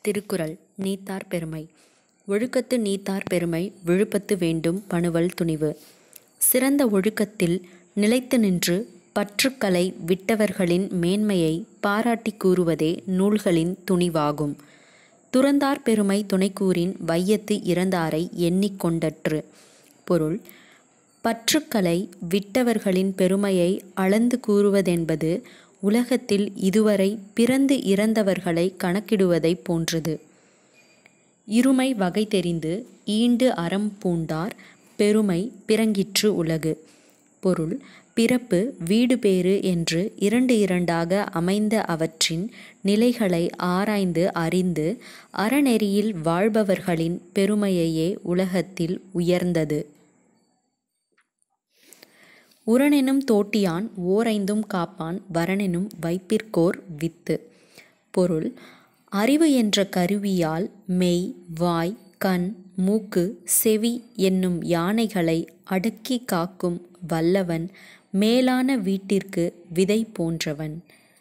திருக்குறள் நீத்தார் பெருமை ஒழுக்கத்து நீத்தார் பெருமை விழுப்பத்து வேண்டும் பணுவல் துணிவு சிறந்த ஒழுக்கத்தில் நிலைத்து நின்று பற்றுக்களை விட்டவர்களின் மேன்மையை பாராட்டிக் கூறுவதே நூல்களின் துணிவாகும் துறந்தார் பெருமை துணைக்கூறின் வையத்து இறந்தாரை எண்ணிக் கொண்டற்று பொருள் பற்றுக்களை விட்டவர்களின் பெருமையை அளந்து கூறுவதென்பது உலகத்தில் இதுவரை பிறந்து இறந்தவர்களை கணக்கிடுவதைப் போன்றது இருமை வகை தெரிந்து ஈண்டு அறம் பூண்டார் பெருமை பிறங்கிற்று உலகு பொருள் பிறப்பு வீடு பேறு என்று இரண்டு இரண்டாக அமைந்த அவற்றின் நிலைகளை ஆராய்ந்து அறிந்து அறநெறியில் வாழ்பவர்களின் பெருமையையே உலகத்தில் உயர்ந்தது உரனெனும் தோட்டியான் ஓரைந்தும் காப்பான் வரனெனும் வைப்பிற்கோர் வித்து பொருள் அறிவு என்ற கருவியால் மெய் வாய் கண் மூக்கு செவி என்னும் யானைகளை அடக்கி காக்கும் வல்லவன் மேலான வீட்டிற்கு விதை போன்றவன்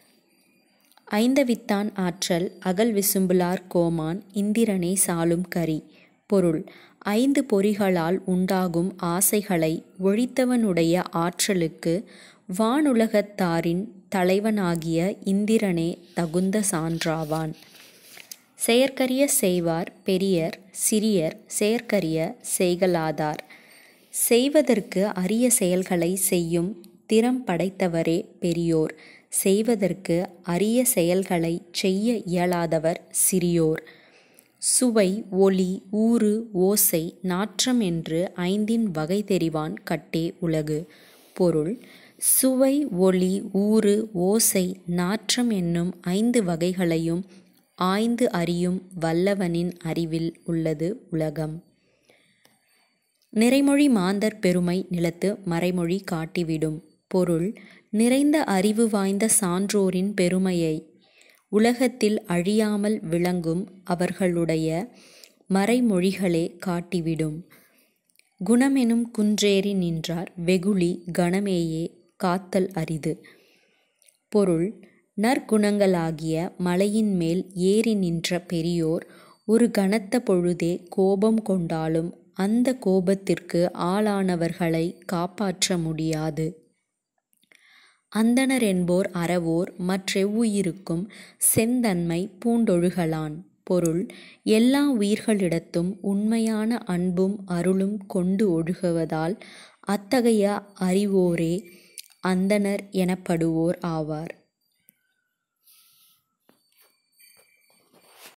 ஐந்தவித்தான் ஆற்றல் அகல் விசும்புலார் கோமான் இந்திரனே சாலும் கரி பொருள் ஐந்து பொறிகளால் உண்டாகும் ஆசைகளை ஒழித்தவனுடைய ஆற்றலுக்கு வானுலகத்தாரின் தலைவனாகிய இந்திரனே தகுந்த சான்றாவான் செயற்கரிய செய்வார் பெரியர் சிறியர் செயற்கரிய செய்கலாதார் செய்வதற்கு அரிய செயல்களை செய்யும் திறம் படைத்தவரே பெரியோர் செய்வதற்கு அரிய செயல்களை செய்ய இயலாதவர் சிறியோர் சுவை ஒளி ஊறு ஓசை நாற்றம் என்று ஐந்தின் வகை தெரிவான் கட்டே உலகு பொருள் சுவை ஒளி ஊறு ஓசை நாற்றம் என்னும் ஐந்து வகைகளையும் ஆய்ந்து அறியும் வல்லவனின் அறிவில் உள்ளது உலகம் நிறைமொழி மாந்தர் பெருமை நிலத்து மறைமொழி காட்டிவிடும் பொருள் நிறைந்த அறிவு வாய்ந்த சான்றோரின் பெருமையை உலகத்தில் அழியாமல் விளங்கும் அவர்களுடைய மறைமொழிகளே காட்டிவிடும் குணமெனும் குன்றேறி நின்றார் வெகுளி கணமேயே காத்தல் அரிது பொருள் நற்குணங்களாகிய மலையின் மேல் ஏறி நின்ற பெரியோர் ஒரு கனத்த பொழுதே கோபம் கொண்டாலும் அந்த கோபத்திற்கு ஆளானவர்களை காப்பாற்ற முடியாது அந்தணர் என்போர் அறவோர் மற்றெவ்வுயிருக்கும் செந்தன்மை பூண்டொழுகலான் பொருள் எல்லா உயிர்களிடத்தும் உண்மையான அன்பும் அருளும் கொண்டு ஒழுகுவதால் அத்தகைய அறிவோரே அந்தணர் எனப்படுவோர் ஆவார்